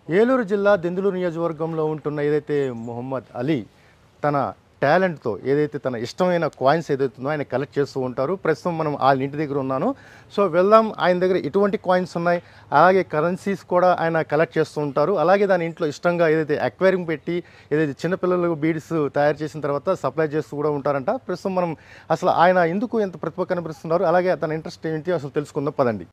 ఏలూరు జిల్లా దెందులూరు నియోజకవర్గంలో ఉంటున్న ఏదైతే మొహమ్మద్ అలీ తన టాలెంట్తో ఏదైతే తన ఇష్టమైన కాయిన్స్ ఏదైతే ఉందో ఆయన కలెక్ట్ చేస్తూ ఉంటారు ప్రస్తుతం మనం ఆయన ఇంటి దగ్గర ఉన్నాను సో వెళ్దాం ఆయన దగ్గర ఎటువంటి కాయిన్స్ ఉన్నాయి అలాగే కరెన్సీస్ కూడా ఆయన కలెక్ట్ చేస్తూ ఉంటారు అలాగే దాని ఇంట్లో ఇష్టంగా ఏదైతే అక్వేరియం పెట్టి ఏదైతే చిన్నపిల్లలకు బీడ్స్ తయారు చేసిన తర్వాత సప్లై చేస్తూ కూడా ఉంటారంట ప్రస్తుతం మనం అసలు ఆయన ఎందుకు ఎంత ప్రతిభ కనిపిస్తున్నారు అలాగే తన ఇంట్రెస్ట్ ఏంటి అసలు తెలుసుకుందాం పదండి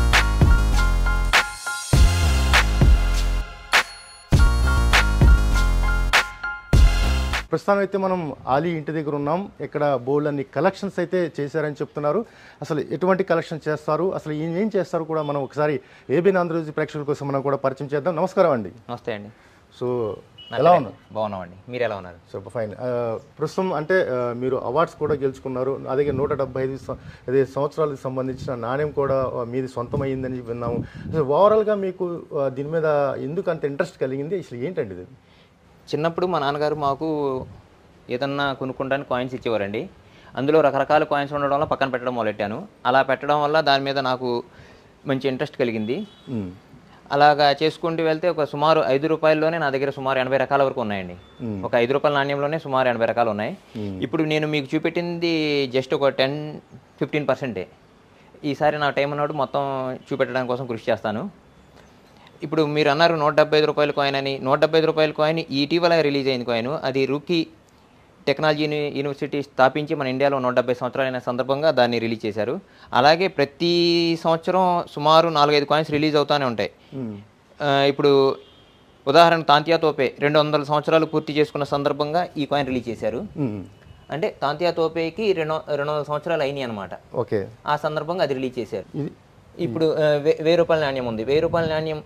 ప్రస్తుతం అయితే మనం ఆలీ ఇంటి దగ్గర ఉన్నాం ఇక్కడ బోల్డ్ అన్ని కలెక్షన్స్ అయితే చేశారని చెప్తున్నారు అసలు ఎటువంటి కలెక్షన్ చేస్తారు అసలు ఈయన ఏం చేస్తారు కూడా మనం ఒకసారి ఏబిఎన్ ఆంధ్రజ్యోతి ప్రేక్షకుల కోసం మనం కూడా పరిచయం చేద్దాం నమస్కారం అండి నమస్తే అండి సో నా ఎలా పేరు- ఉన్నారు బాగున్నామండి మీరు ఎలా ఉన్నారు సూపర్ ఫైన్ ఆ, ప్రస్తుతం అంటే ఆ, మీరు అవార్డ్స్ కూడా గెలుచుకున్నారు అలాగే నూట డెబ్బై ఐదు సం- అదే సంవత్సరాలకు సంబంధించిన నాణ్యం కూడా ఆ, మీది సొంతమైందని విన్నాము అసలు ఓవరాల్గా మీకు ఆ, దీని మీద ఎందుకు అంత ఇంట్రెస్ట్ కలిగింది అసలు ఏంటండి ఇది చిన్నప్పుడు మా నాన్నగారు మాకు ఏదన్నా కొనుక్కోవడానికి కాయిన్స్ ఇచ్చేవారండి అందులో రకరకాల కాయిన్స్ ఉండడం వల్ల పక్కన పెట్టడం మొదలెట్టాను అలా పెట్టడం వల్ల దాని మీద నాకు మంచి ఇంట్రెస్ట్ కలిగింది మ్మ్. అలాగా చేసుకుంటూ వెళ్తే ఒక సుమారు ఐదు రూపాయల్లోనే నా దగ్గర సుమారు ఎనభై రకాల వరకు ఉన్నాయండి మ్మ్. ఒక ఐదు రూపాయల నాణ్యంలోనే సుమారు ఎనభై రకాలు ఉన్నాయి ఇప్పుడు నేను మీకు చూపెట్టింది జస్ట్ ఒక టెన్ ఫిఫ్టీన్ పర్సెంటే ఈసారి నా టైం అన్నప్పుడు మొత్తం చూపెట్టడం కోసం కృషి చేస్తాను ఇప్పుడు మీరు అన్నారు నూట డెబ్బై ఐదు రూపాయల కాయిన్ అని నూట డెబ్బై ఐదు రూపాయల కాయిన్ ఇటీవల రిలీజ్ అయింది కాయిన్ అది రూకీ టెక్నాలజీ యూని- యూనివర్సిటీ స్థాపించి మన ఇండియాలో నూట డెబ్బై సంవత్సరాలైన సందర్భంగా దాన్ని రిలీజ్ చేశారు అలాగే ప్రతి సంవత్సరం సుమారు నాలుగైదు కాయిన్స్ రిలీజ్ అవుతూనే ఉంటాయి మ్మ్. ఆ, ఇప్పుడు ఉదాహరణ తాంతియా తోపే రెండు వందల సంవత్సరాలు పూర్తి చేసుకున్న సందర్భంగా ఈ కాయిన్ రిలీజ్ చేశారు మ్మ్. అంటే తాంతియా తోపేకి రెండు రెండు వందల సంవత్సరాలు అయినాయి అనమాట ఓకే ఆ సందర్భంగా అది రిలీజ్ చేశారు ఇది ఇప్పుడు ఆ, వే- వెయ్యి రూపాయల నాణ్యం ఉంది వెయ్యి రూపాయల నాణ్యం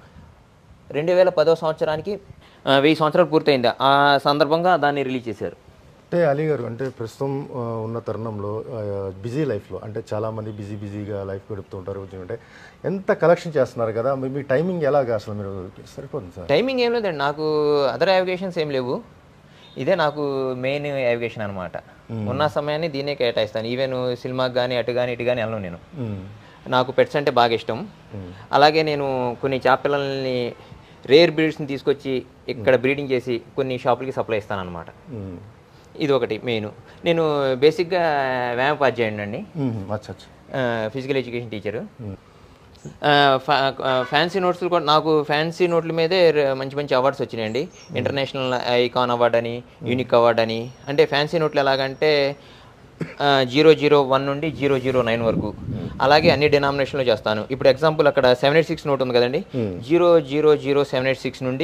రెండు వేల పదో సంవత్సరానికి ఆ, వెయ్యి సంవత్సరాలు పూర్తయింది ఆ సందర్భంగా దాన్ని రిలీజ్ చేశారు అంటే అలీ గారు అంటే ప్రస్తుతం ఆ, ఉన్న తరుణంలో బిజీ లైఫ్లో అంటే చాలామంది బిజీ బిజీగా లైఫ్ గడుపుతూ ఉంటారు అంటే ఎంత కలెక్షన్ చేస్తున్నారు కదా మీ- మీ టైమింగ్ ఎలాగా అసలు మీరు సరిపోతుంది సార్ టైమింగ్ ఏం లేదండి నాకు అదర్ యావిగేషన్స్ ఏం లేవు ఇదే నాకు మెయిన్ యావిగేషన్ అనమాట ఉన్న సమయాన్ని దీనే కేటాయిస్తాను ఈవెన్ సినిమాకి కానీ అటు కానీ ఇటు కానీ వెళ్ళను నేను మ్మ్. నాకు పెట్స్ అంటే బాగా ఇష్టం అలాగే నేను కొన్ని చేపపిల్లల్ని రేర్ బ్రీడ్స్ని తీసుకొచ్చి ఇక్కడ బ్రీడింగ్ చేసి కొన్ని షాపులకి సప్లై ఇస్తాను అనమాట మ్మ్. ఇది ఒకటి మెయిన్ నేను బేసిక్గా వ్యాయామోపాధ్యాయుడు అండి మ్మ్. అచ్చా అచ్చా ఫిజికల్ ఎడ్యుకేషన్ టీచరు ఫ్యాన్సీ నోట్స్లు కూడా నాకు ఫ్యాన్సీ నోట్ల మీదే ర- మంచి మంచి అవార్డ్స్ వచ్చినాయండి ఇంటర్నేషనల్ ఐకాన్ అవార్డ్ అని యూనిక్ అవార్డ్ అని అంటే ఫ్యాన్సీ నోట్లు ఎలాగంటే జీరో జీరో వన్ నుండి జీరో జీరో నైన్ వరకు అలాగే అన్ని డినామినేషన్లో చేస్తాను ఇప్పుడు ఎగ్జాంపుల్ అక్కడ సెవెన్ ఎయిట్ సిక్స్ నోట్ ఉంది కదండి zero zero zero seven eight six నుండి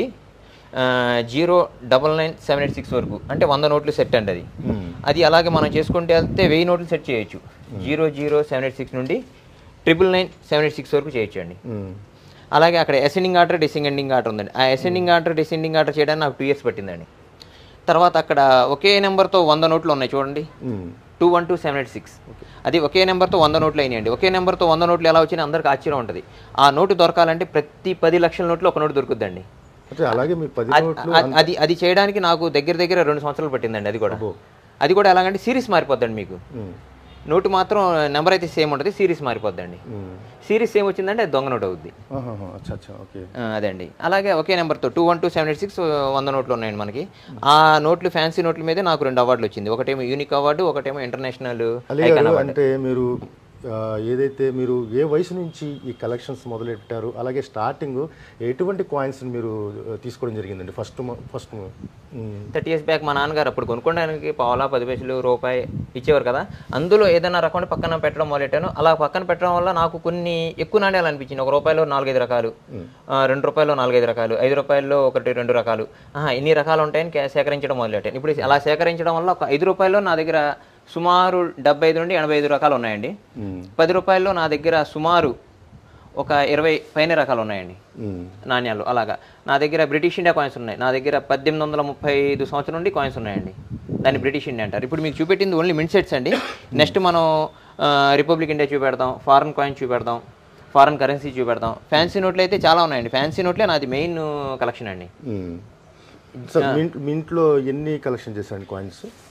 zero double nine seven eight six వరకు అంటే వంద నోట్లు సెట్ అండి అది మ్మ్. అది అలాగే మనం చేసుకుంటే వెళ్తే వెయ్యి నోట్లు సెట్ చేయొచ్చు zero zero seven eight six నుండి triple nine seven eight six వరకు చేయొచ్చు అండి మ్మ్. అలాగే అక్కడ అసెండింగ్ ఆర్డర్ డిసెండింగ్ ఆర్డర్ ఉందండి ఆ అసెండింగ్ ఆర్డర్ డిసెండింగ్ ఆర్డర్ చేయడానికి నాకు టూ ఇయర్స్ పట్టిందండి తర్వాత అక్కడ ఒకే నెంబర్తో వంద నోట్లు ఉన్నాయి చూడండి మ్మ్. Two one two seven eight six అది ఒకే నెంబర్తో వంద నోట్లు అయినాయండి ఒకే నెంబర్తో వంద నోట్లు ఎలా వచ్చినా అందరికి ఆశ్చర్యం ఉంటుంది ఆ నోటు దొరకాలంటే ప్రతి పది లక్షల నోట్లు ఒక నోటు దొరుకుద్దండి అంటే అలాగే మీ పది అది- నోట్లు అది- అది అది చేయడానికి నాకు దగ్గర దగ్గర రెండు సంవత్సరాలు పట్టిందండి అది కూడా అది కూడా ఎలాగంటే సిరీస్ మారిపోద్దండి మీకు మ్మ్. నోటు మాత్రం నెంబర్ అయితే సేమ్ ఉంటుంది సిరీస్ మారిపోద్దండి మ్మ్. సిరీస్ సేమ్ వచ్చిందంటే అది దొంగ నోట్ అవుద్ది ఆహాహా. అచ్చా అచ్చా ఓకే ఆ, అదండి అలాగే ఒకే నెంబర్తో two one two seven eight six వంద నోట్లు ఉన్నాయండి మనకి ఆ నోట్లు ఫ్యాన్సీ నోట్ల మీదే నాకు రెండు అవార్డులు వచ్చింది ఒకటేమో యూనిక్ అవార్డు ఒకటేమో ఇంటర్నేషనల్ అలీ ఐకాన్ గారు అవార్డు అంటే మీరు ఆ, ఏదైతే మీరు ఏ వయసు నుంచి ఈ కలెక్షన్స్ మొదలెట్టారు అలాగే స్టార్టింగ్ ఎటువంటి కాయిన్స్ మీరు ఆ, తీసుకోవడం జరిగిందండి first first thirty years back మా నాన్నగారు అప్పుడు కొనుక్కోవడానికి పావులా పది పైసలు రూపాయి ఇచ్చేవారు కదా అందులో ఏదైనా రకం పక్కన పెట్టడం మొదలెట్టాను అలా పక్కన పెట్టడం వల్ల నాకు కొన్ని ఎక్కువ నాణ్యాలు అనిపించింది ఒక రూపాయలో నాలుగైదు రకాలు ఆ, రెండు రూపాయలు నాలుగైదు రకాలు ఐదు రూపాయల్లో ఒకటి రెండు రకాలు ఆహా, ఇన్ని రకాలు ఉంటాయని కే- సేకరించడం మొదలెట్టాను ఇప్పుడు అలా సేకరించడం వల్ల ఒక ఐదు రూపాయల్లో నా దగ్గర సుమారు డెబ్బై ఐదు నుండి ఎనభై ఐదు రకాలు ఉన్నాయండి పది రూపాయల్లో నా దగ్గర సుమారు ఒక ఇరవై పైన రకాలు ఉన్నాయండి నాణ్యాలు అలాగా నా దగ్గర బ్రిటిష్ ఇండియా కాయిన్స్ ఉన్నాయి నా దగ్గర పద్దెనిమిది వందల ముప్పై ఐదు సంవత్సరం నుండి కాయిన్స్ ఉన్నాయండి దాన్ని బ్రిటిష్ ఇండియా అంటారు ఇప్పుడు మీకు చూపెట్టింది ఓన్లీ మింట్ సెట్స్ అండి నెక్స్ట్ మనం ఆ, రిపబ్లిక్ ఇండియా చూపెడతాం ఫారెన్ కాయిన్స్ చూపెడతాం ఫారెన్ కరెన్సీ చూపెడతాం ఫ్యాన్సీ నోట్లు అయితే చాలా ఉన్నాయండి ఫ్యాన్సీ నోట్లే నాది మెయిన్ కలెక్షన్ అండి సార్ మీ ఇంట్- మీ ఇంట్లో ఎన్ని కలెక్షన్ చేశారండి కాయిన్స్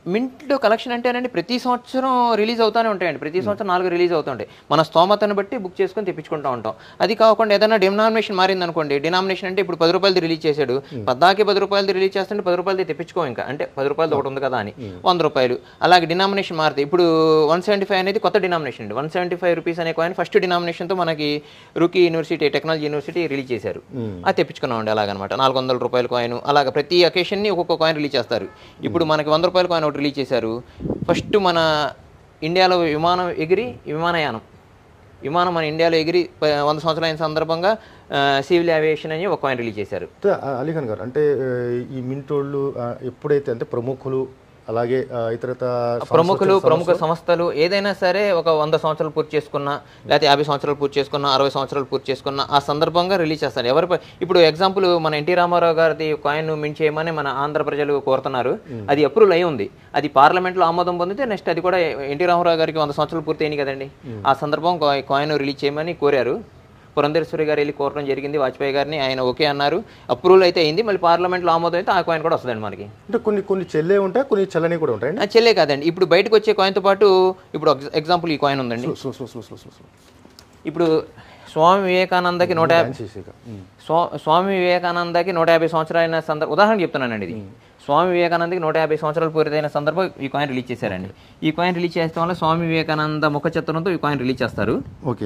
మింట్లో కలెక్షన్ అంటేనండి ప్రతి సంవత్సరం రిలీజ్ అవుతూనే ఉంటాయండి ప్రతి సంవత్సరం నాలుగు రిలీజ్ అవుతుంటాయి మన స్తోమతను బట్టి బుక్ చేసుకొని తెప్పించుకుంటూ ఉంటాం అది కాకుండా ఏదైనా డినామినేషన్ మారింది అనుకోండి డినామినేషన్ అంటే ఇప్పుడు పది రూపాయలది రిలీజ్ చేశాడు పద్దాకి పది రూపాయలది రిలీజ్ చేస్తుంటే పది రూపాయలది తెప్పించుకో ఇంకా అంటే పది రూపాయలది ఒకటి ఉంది కదా అని వంద రూపాయలు అలాగే డినామినేషన్ మారుతాయి ఇప్పుడు వన్ సెవెంటీ ఫైవ్ అనేది కొత్త డినామినేషన్ అండి వన్ సెవెంటీ ఫైవ్ రూపీస్ అనే కాయిన్ ఫస్ట్ డినామినేషన్తో మనకి Roorkee university technology university release చేశారు అది తెప్పించుకున్నామండి అలాగనమాట నాలుగు వందల రూపాయల కాయిన్ అలాగ ప్రతి అకేషన్ని ఒక్కొక్క కాయిన్ రిలీజ్ చేస్తారు ఇప్పుడు మనకి వంద రూపాయల కాయిన్ ఒకటి రిలీజ్ చేశారు ఫస్ట్ మన ఇండియాలో విమానం ఎగిరి విమానయానం విమానం మన ఇండియాలో ఎగిరి ప- వంద సంవత్సరాల అయిన సందర్భంగా సివిల్ ఏవియేషన్ అని ఒక కాయిన్ రిలీజ్ చేశారు అయితే, ఆ, అలీఖాన్ గారు అంటే ఆ, ఈ మింటోళ్ళు ఆ, ఎప్పుడైతే అంటే ప్రముఖులు అలాగే ఆ, ఇతరత సంస్థలు ప్రముఖులు ప్రముఖ సంస్థలు ఏదైనా సరే ఒక వంద సంవత్సరాలు పూర్తి చేసుకున్నా లేకపోతే యాభై సంవత్సరాలు పూర్తి చేసుకున్నా అరవై సంవత్సరాలు పూర్తి చేసుకున్నా ఆ సందర్భంగా రిలీజ్ చేస్తారు ఎవరి ప- ఇప్పుడు ఎగ్జాంపుల్ మన ఎన్టీ రామారావు గారిది కాయిన్ మింట్ చేయమని మన ఆంధ్ర ప్రజలు కోరుతున్నారు అది అప్రూవల్ అయి ఉంది అది పార్లమెంట్లో ఆమోదం పొందితే నెక్స్ట్ అది కూడా ఎన్టీ రామారావు గారికి వంద సంవత్సరాలు పూర్తి అయినాయి కదండి ఆ సందర్భం కా- కాయిన్ రిలీజ్ చేయమని కోరారు పురంధేశ్వరి గారు వెళ్ళి కోరడం జరిగింది వాజ్పేయి గారిని ఆయన ఓకే అన్నారు అప్రూవల్ అయితే అయింది మళ్ళీ పార్లమెంట్లో ఆమోదం అయితే ఆ కాయిన్ కూడా వస్తుందండి మనకి అంటే కొన్ని కొన్ని చెల్లే ఉంటాయి కొన్ని చెల్లని కూడా ఉంటాయండి ఆ, చెల్లే కాదండి ఇప్పుడు బయటకు వచ్చే కాయిన్తో పాటు ఇప్పుడు ఎగ్జ- ఎగ్జాంపుల్ ఈ కాయిన్ ఉందండి slow slow slow slow slow slow ఇప్పుడు స్వామి వివేకానందకి నూట యాభై చేసేక స్వా స్వామి వివేకానందకి నూట యాభై సంవత్సరాలైన సందర్భం ఉదాహరణ చెప్తున్నానండి ఇది స్వామి వివేకానందకి నూట యాభై సంవత్సరాలు పూర్తయిన సందర్భం ఈ కాయిన్ రిలీజ్ చేశారండి ఈ కాయిన్ రిలీజ్ చేయడం వల్ల స్వామి వివేకానంద ముఖ చిత్రంతో ఈ కాయిన్ రిలీజ్ చేస్తారు ఓకే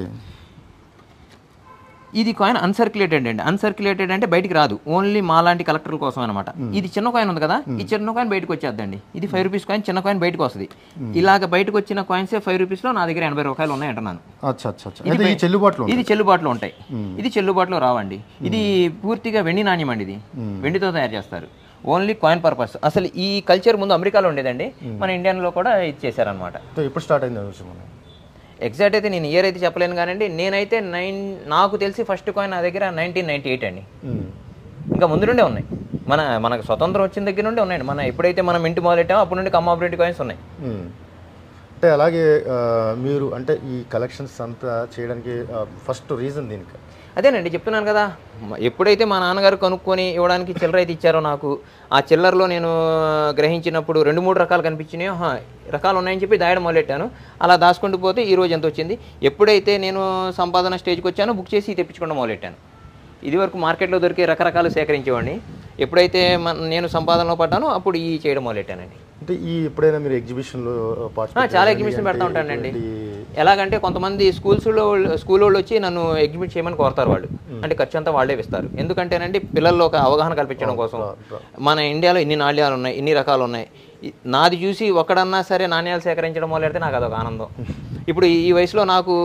ఇది కాయిన్ అన్సర్క్యులేటెడ్ అండి అన్సర్క్యులేటెడ్ అంటే బయటికి రాదు ఓన్లీ మాలాంటి కలెక్టర్ కోసం అనమాట ఇది చిన్న కాయిన్ ఉంది కదా ఈ చిన్న కాయిన్ బయటకు వచ్చేద్దండి ఇది ఫైవ్ రూపీస్ కాయిన్ చిన్న కాయిన్ బయటకు వస్తుంది ఇలాగ బయటకు వచ్చిన కాయిన్సే ఫైవ్ రూపీస్లో నా దగ్గర ఎనభై రూపాయలు ఉన్నాయి అంటున్నాను అచ్చా అచ్చా అచ్చా అయితే ఈ చెల్లుబాటులో ఉంది. ఇది చెల్లుబాటులో ఉంటాయి ఇది చెల్లుబాటులో రావండి ఇది పూర్తిగా వెండి నాణ్యం అండి ఇది వెండితో తయారు చేస్తారు ఓన్లీ కాయిన్ పర్పస్ అసలు ఈ కల్చర్ ముందు అమెరికాలో ఉండేదండి మన ఇండియన్లో కూడా ఇది చేశారనమాట అయితే ఎప్పుడు స్టార్ట్ అయింది విషయం మనం ఎగ్జాక్ట్ అయితే నేను ఇయర్ అయితే చెప్పలేను కానండి నేనైతే నైన్ నాకు తెలిసి ఫస్ట్ కాయిన్ నా దగ్గర నైన్టీన్ నైన్టీ ఎయిట్ అండి ఉమ్. ఇంకా ముందు నుండే ఉన్నాయి మన మనకు స్వతంత్రం వచ్చిన దగ్గర నుండి ఉన్నాయండి మన ఎప్పుడైతే మనం ఇంటి మొదలెట్టామో అప్పటి నుండి కమ్మాపరేటివ్ కాయిన్స్ ఉన్నాయి ఉమ్. అంటే అలాగే ఆ, మీరు అంటే ఈ కలెక్షన్స్ అంతా చేయడానికి ఫస్ట్ రీజన్ దీనికి అదేనండి చెప్తున్నాను కదా మ- ఎప్పుడైతే మా నాన్నగారు కనుక్కొని ఇవ్వడానికి చిల్లర అయితే ఇచ్చారో నాకు ఆ చిల్లరలో నేను గ్రహించినప్పుడు రెండు మూడు రకాలు కనిపించినాయో "హా, రకాలు ఉన్నాయని చెప్పి దాయడం మొదలెట్టాను అలా దాచుకుంటూ పోతే ఈ రోజు ఎంత వచ్చింది ఎప్పుడైతే నేను సంపాదన స్టేజ్కి వచ్చానో బుక్ చేసి తెప్పించుకోవడం మొదలెట్టాను ఇది వరకు మార్కెట్లో దొరికే రకరకాలు సేకరించేవాడిని ఎప్పుడైతే మన నేను సంపాదనలో పడ్డానో అప్పుడు ఈ చేయడం మొదలెట్టానండి అంటే ఈ ఎప్పుడైనా మీరు ఎగ్జిబిషన్లో ఆ, పార్టిసిపేట్ చాలా ఎగ్జిబిషన్ పెడతా ఉంటానండి ఎలాగంటే కొంతమంది స్కూల్స్లో స్కూల్ వాళ్ళు వచ్చి నన్ను ఎగ్జిబిట్ చేయమని కోరతారు వాళ్ళు అంటే ఖర్చు అంతా వాళ్ళే ఇస్తారు ఎందుకంటేనండి పిల్లల్లో ఒక అవగాహన కల్పించడం కోసం మన ఇండియాలో ఇన్ని నాణ్యాలు ఉన్నాయి ఇన్ని రకాలు ఉన్నాయి ఈ- నాది చూసి ఒకడన్నా సరే నాణ్యాలు సేకరించడం మొదలెడితే నాకు అదొక ఆనందం ఇప్పుడు ఈ వయసులో నాకు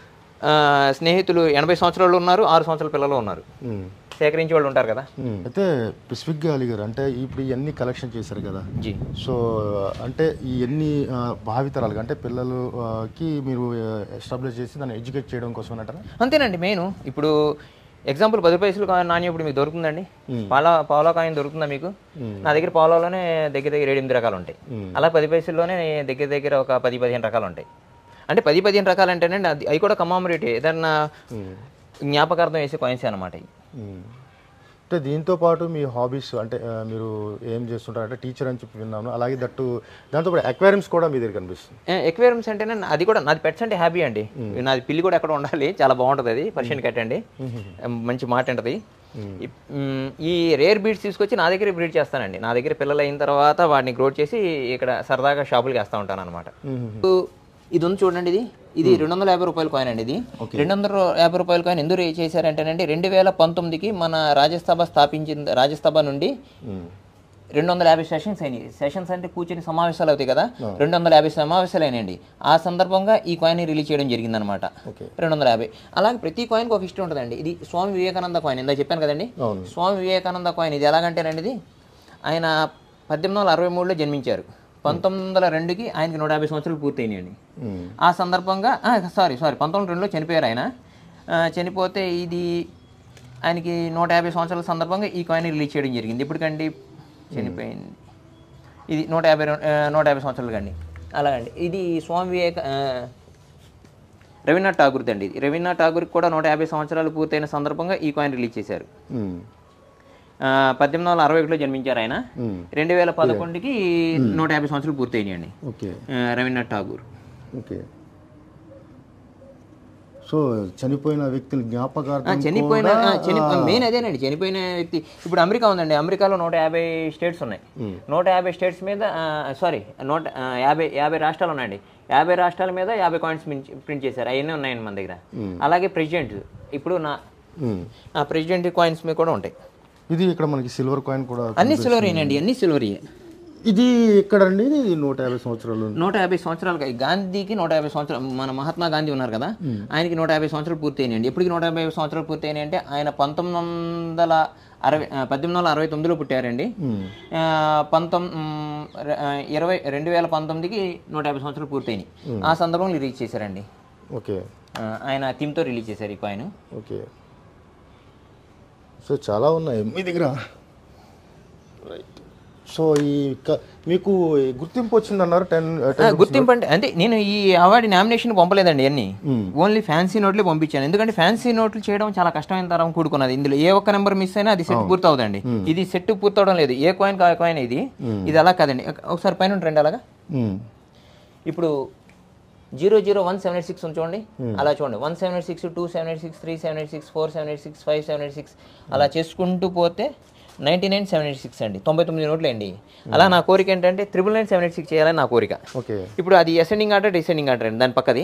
ఆ, స్నేహితులు ఎనభై సంవత్సరాలు ఉన్నారు ఆరు సంవత్సరాల పిల్లలు ఉన్నారు సేకరించే వాళ్ళు ఉంటారు కదా అయితే స్పెసిఫిక్గా అలీ గారు అంటే ఇప్పుడు ఇవన్నీ కలెక్షన్ చేశారు కదా జీ సో అంటే ఈ ఎన్ని ఆ, భావితరాలుగా అంటే పిల్లలు ఆ, కి మీరు ఎస్టాబ్లిష్ చేసి దాన్ని ఎడ్యుకేట్ చేయడం కోసం అంటారా అంతేనండి మెయిన్ ఇప్పుడు ఎగ్జాంపుల్ పది పైసలు కా- నాణ్యం ఇప్పుడు మీకు దొరుకుతుందండి పాలా పావులా కాయిన్ దొరుకుతుందా మీకు నా దగ్గర పావులాలోనే దగ్గర దగ్గర ఏడు ఎనిమిది రకాలు ఉంటాయి అలా పది పైసల్లోనే దగ్గర దగ్గర ఒక పది పదిహేను రకాలు ఉంటాయి అంటే పది పదిహేను రకాలు అంటేనండి అది అవి కూడా కమామరేట్ ఏదన్నా జ్ఞాపకార్థం వేసే కాయిన్స్ అనమాట ఇవి. మ్మ్. అంటే దీంతో పాటు మీ హాబీస్ అంటే ఆ, మీరు ఏం చేస్తుంటారు అంటే టీచర్ అని చెప్పి విన్నాను అలాగే దట్టు దాంతో పాటు అక్వేరియంస్ కూడా మీ దగ్గర కనిపిస్తుంది ఏ, ఎక్వేరియంస్ అంటేనే అది కూడా నాది పెట్స్ అంటే హ్యాపీ అండి నాది పిల్లి కూడా ఎక్కడ ఉండాలి చాలా బాగుంటుంది అది పర్షియన్ కట్ అండి మంచి మాట ఉంటుంది ఈ- మ్, ఈ రేర్ బీడ్స్ తీసుకొచ్చి నా దగ్గర బ్రీడ్ చేస్తానండి నా దగ్గర పిల్లలు అయిన తర్వాత వాటిని గ్రోత్ చేసి ఇక్కడ సరదాగా షాపులకి వేస్తూ ఉంటాను అనమాట ఇది ఉంది చూడండి ఇది ఇది రెండు వందల యాభై రూపాయల కాయిన్ అండి ఇది రెండు వందల యాభై రూపాయల కాయిన్ ఎందుకు చేశారంటేనండి రెండు వేల పంతొమ్మిదికి మన రాజ్యసభ స్థాపించిన రాజ్యసభ నుండి రెండు వందల యాభై సెషన్స్ అయినాయి సెషన్స్ అంటే కూర్చొని సమావేశాలు అవుతాయి కదా రెండు వందల యాభై సమావేశాలు అయినాయండి ఆ సందర్భంగా ఈ కాయిన్ రిలీజ్ చేయడం జరిగిందనమాట ఓకే రెండు వందల యాభై అలాగే ప్రతి కాయిన్కి ఒక హిస్టరీ ఉంటుందండి ఇది స్వామి వివేకానంద కాయిన్ ఇందా చెప్పాను కదండి అవును స్వామి వివేకానంద కాయిన్ ఇది ఎలాగంటేనండి ఇది ఆయన పద్దెనిమిది వందల అరవై మూడులో జన్మించారు పంతొమ్మిది వందల రెండుకి ఆయనకి నూట యాభై సంవత్సరాలు పూర్తయినాయండి మ్మ్. ఆ సందర్భంగా సారీ సారీ పంతొమ్మిది రెండులో చనిపోయారు ఆయన ఆ, చనిపోతే ఇది ఆయనకి నూట యాభై సంవత్సరాల సందర్భంగా ఈ కాయిన్ రిలీజ్ చేయడం జరిగింది ఇప్పటికండి చనిపోయింది ఇది నూట యాభై రెం- ఆ, నూట యాభై సంవత్సరాలు కండి అలాగండి ఇది స్వామి వివేక ఆ, రవీంద్రనాథ్ ఠాగూర్ది అండి ఇది రవీంద్రనాథ్ ఠాగూర్కి కూడా నూట యాభై సంవత్సరాలు పూర్తయిన సందర్భంగా ఈ కాయిన్ రిలీజ్ చేశారు మ్మ్. ఆ, పద్దెనిమిది వందల అరవై ఒకటిలో జన్మించారు ఆయన మ్మ్. రెండు వేల పదకొండుకి నూట యాభై సంవత్సరాలు పూర్తయినాయండి ఓకే ఆ, రవీంద్రనాథ్ ఠాగూర్ ఓకే సో చనిపోయిన వ్యక్తుల ఆ, జ్ఞాపకార్థం చనిపోయిన కూడా, ఆ, చని మెయిన్ అదేనండి చనిపోయిన వ్యక్తి ఇప్పుడు అమెరికా ఉందండి అమెరికాలో నూట యాభై స్టేట్స్ ఉన్నాయి నూట యాభై స్టేట్స్ మీద సారీ నూట ఆ, యాభై యాభై రాష్ట్రాలు ఉన్నాయండి యాభై రాష్ట్రాల మీద యాభై కాయిన్స్ ప్రింట్ చేశారు అవన్నీ ఉన్నాయండి మన దగ్గర అలాగే ప్రెసిడెంట్ ఇప్పుడు నా మ్మ్. ఆ ప్రెసిడెంట్ కాయిన్స్ మీద కూడా ఉంటాయి ఇది ఇక్కడ మనకి సిల్వర్ కాయిన్ కూడా అన్ని సిల్వర్ అండి అన్ని సిల్వర్ ఇది ఎక్కడండి ఇది నూట యాభై సంవత్సరాలు నూట యాభై సంవత్సరాలు గాంధీకి నూట యాభై సంవత్సరాలు మన మహాత్మా గాంధీ ఉన్నారు కదా ఆయనకి నూట యాభై సంవత్సరాలు పూర్తి అయినాయండి ఎప్పటికి నూట యాభై సంవత్సరాలు పూర్తి అయినాయి అంటే ఆయన పంతొమ్మిది వందల అరవై ఆ, పద్దెనిమిది వందల అరవై తొమ్మిదిలో పుట్టారండి ఆ, పంతొమ్ మ్, ర- ఆ, ఇరవై రెండు వేల పంతొమ్మిదికి నూట యాభై సంవత్సరాలు పూర్తయినాయి ఆ సందర్భంలో రిలీజ్ చేశారండి ఓకే ఆ, ఆయన థీమ్తో రిలీజ్ చేశారు ఈ కాయిన్ ఓకే సో చాలా ఉన్నాయి మీ దగ్గర రైట్ సో ఈ క- మీకు ఈ గుర్తింపు వచ్చిందన్నారు టెన్ ఆ, గుర్తింపు అంటే అంటే నేను ఈ అవార్డు నామినేషన్ పంపలేదండి అన్ని ఓన్లీ ఫ్యాన్సీ నోట్లే పంపించాను ఎందుకంటే ఫ్యాన్సీ నోట్లు చేయడం చాలా కష్టమైన తరం కూడుకున్నది ఇందులో ఏ ఒక్క నెంబర్ మిస్ అయినా అది సెట్ పూర్తి అవుదండి ఇది సెట్ పూర్తవడం లేదు ఏ కాయిన్ కా కాయిన్ ఇది ఇది అలా కాదండి ఒక- ఒకసారి పైన ఉండండి అలాగా ఇప్పుడు zero zero one seven eight six చూడండి అలా చూడండి one seven eight six two seven eight six three seven eight six four seven eight six five seven eight six అలా చేసుకుంటూ పోతే ninety nine seven eight six అండి తొంభై తొమ్మిది నోట్లు అండి అలా నా కోరిక ఏంటంటే triple nine seven eight six చేయాలని నా కోరిక ఓకే ఇప్పుడు అది అసెండింగ్ ఆర్డర్ డిసెండింగ్ ఆర్డర్ అండి దాని పక్కది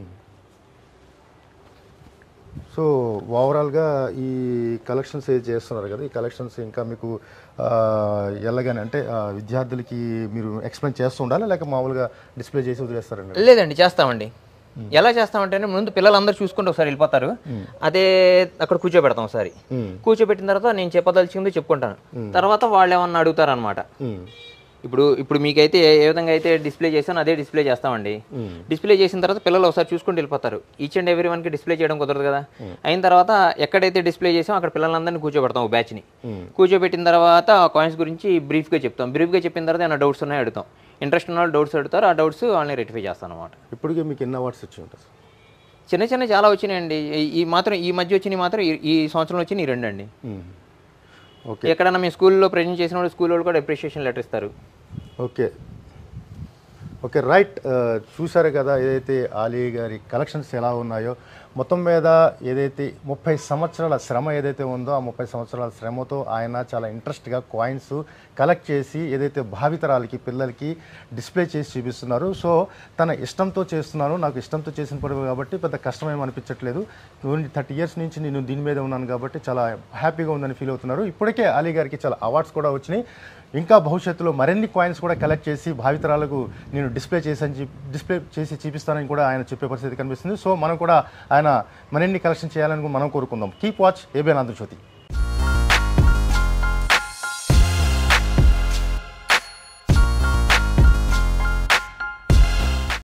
సో ఓవరాల్గా ఈ కలెక్షన్స్ ఏది చేస్తున్నారు కదా ఈ కలెక్షన్స్ ఇంకా మీకు ఆ, ఎలాగని అంటే ఆ, విద్యార్థులకి మీరు ఎక్స్ప్లెయిన్ చేస్తూ ఉండాలా లేక మామూలుగా డిస్ప్లే చేసి వదిలేస్తారండి లేదండి చేస్తామండి ఎలా చేస్తామంటే ముందు పిల్లలందరూ చూసుకుంటూ ఒకసారి వెళ్ళిపోతారు అదే అక్కడ కూర్చోబెడతాం ఒకసారి మ్మ్. కూర్చోబెట్టిన తర్వాత నేను చెప్పదలుచుకుంది చెప్పుకుంటాను తర్వాత వాళ్ళు ఏమన్నా అడుగుతారు అనమాట మ్మ్. ఇప్పుడు ఇప్పుడు మీకైతే ఏ ఏ విధంగా అయితే డిస్ప్లే చేస్తానో అదే డిస్ప్లే చేస్తామండి డిస్ప్లే చేసిన తర్వాత పిల్లలు ఒకసారి చూసుకుంటూ వెళ్ళిపోతారు ఈచ్ అండ్ ఎవ్రీ వన్కి డిస్ప్లే చేయడం కుదరదు కదా అయిన తర్వాత ఎక్కడైతే డిస్ప్లే చేసామో అక్కడ పిల్లలందరినీ కూర్చోబెడతాం ఒక బ్యాచ్ని కూర్చోబెట్టిన తర్వాత ఆ కాయిన్స్ గురించి బ్రీఫ్గా చెప్తాం బ్రీఫ్గా చెప్పిన తర్వాత ఏమైనా డౌట్స్ ఉన్నాయో అడుగుతాం ఇంట్రెస్ట్ ఉన్న వాళ్ళు డౌట్స్ అడుగుతారు ఆ డౌట్స్ వాళ్ళని రెక్టిఫై చేస్తాం అనమాట ఇప్పటికే మీకు ఎన్ని అవార్డ్స్ వచ్చి ఉంటాయి చిన్న చిన్న చాలా వచ్చినాయండి ఈ- ఈ మాత్రం ఈ మధ్య వచ్చినాయి మాత్రం ఈ- ఈ సంవత్సరం వచ్చినాయి ఈ రెండు అండి మ్మ్. ఓకే ఎక్కడన్నా మేము స్కూల్లో ప్రజెంట్ చేసిన వాళ్ళు స్కూల్ వాళ్ళు కూడా అప్రిషియేషన్ లెటర్ ఇస్తారు ఓకే ఓకే రైట్ ఆ, చూశారు కదా ఏదైతే ఆలీ గారి కలెక్షన్స్ ఎలా ఉన్నాయో మొత్తం మీద ఏదైతే ముప్పై సంవత్సరాల శ్రమ ఏదైతే ఉందో ఆ ముప్పై సంవత్సరాల శ్రమతో ఆయన చాలా ఇంట్రెస్ట్గా కాయిన్స్ కలెక్ట్ చేసి ఏదైతే భావితరాలకి పిల్లలకి డిస్ప్లే చేసి చూపిస్తున్నారు సో తన ఇష్టంతో చేస్తున్నాను నాకు ఇష్టంతో చేసిన పని కాబట్టి పెద్ద కష్టమేం అనిపించట్లేదు ఓన్లీ థర్టీ ఇయర్స్ నుంచి నేను దీని మీద ఉన్నాను కాబట్టి చాలా హ్యాపీగా ఉందని ఫీల్ అవుతున్నారు ఇప్పటికే అలీ గారికి చాలా అవార్డ్స్ కూడా వచ్చినాయి ఇంకా భవిష్యత్తులో మరిన్ని కాయిన్స్ కూడా కలెక్ట్ చేసి భావితరాలకు నేను డిస్ప్లే చేసి డిస్ప్లే చేసి చూపిస్తానని కూడా ఆయన చెప్పే పరిస్థితి కనిపిస్తుంది సో మనం కూడా ఆయన మరిన్ని కలెక్షన్ చేయాలని మనం కోరుకుందాం కీప్ వాచ్ ఏబిఎన్ ఆంధ్రజ్యోతి